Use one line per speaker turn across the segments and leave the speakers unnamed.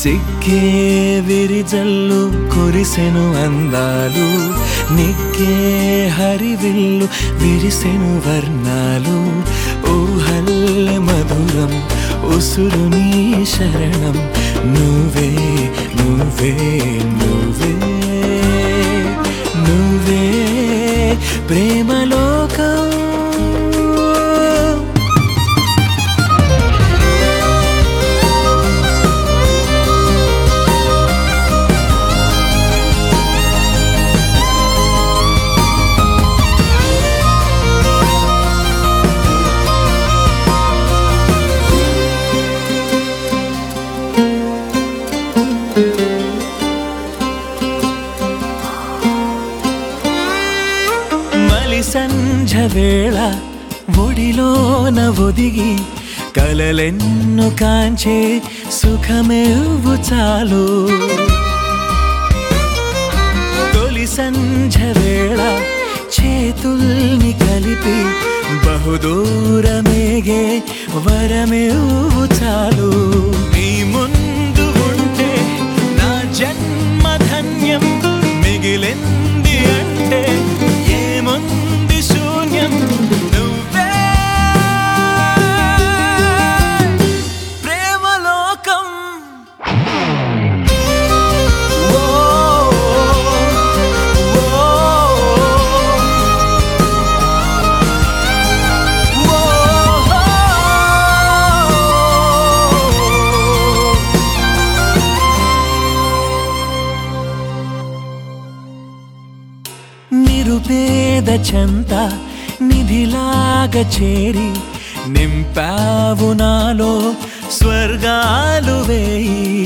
సిక్కే విరిజల్లు కురిసెను అందాలు నిక్కే హరివిల్లు విరిసెను వర్ణాలు ఊహల్లె మధురం ఉసురు నీ శరణం నువ్వే నువ్వే నువ్వే నువ్వే ప్రేమలోకం మలి సంఝ వేళ ఒడిలోన ఒదిగి కలలెన్ను కాంచే సుఖమేవు చాలు తొలి సంఝ వేళ చేతుల్ని కలిపి బహుదూరమేగే వరమేవు చాలు నీ ముందు ఉంటే నా జన్మ ధన్యం మిగిలింది అంటే ఏముంది శూన్యం నువ్వే ప్రేమలోకం ఓ, ఓ, ఓ. నిరుపేద చెంత నిధిలాగా చేరి నింపావు నాలో స్వర్గాలు వేయి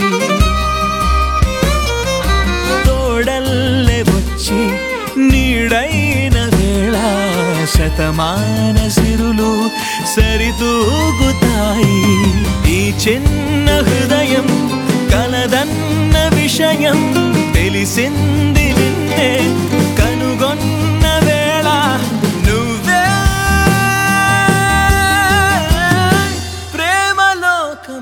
తోడల్లే వచ్చి నీడైన వేళ శతమాన సిరులు సరితూగుతాయి ఈ చిన్న హృదయం కలదన్న విషయం తెలిసింది నిన్నే కనుగొన్న వేళ నువ్వే ప్రేమలోకం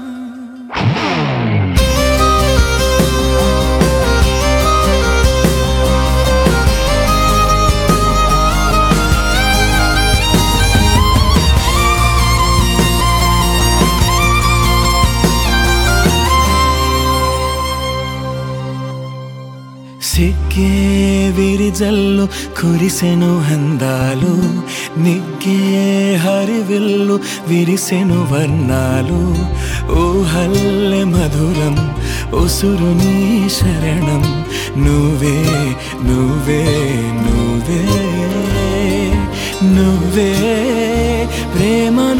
సిక్కే విరిజల్లు కురిసెను అందాలు నిగ్గే హరివిల్లు విరిసెను వర్ణాలు ఊహల్లె మధురం ఉసురు నీ శరణం నువ్వే నువ్వే నువ్వే నువ్వే ప్రేమ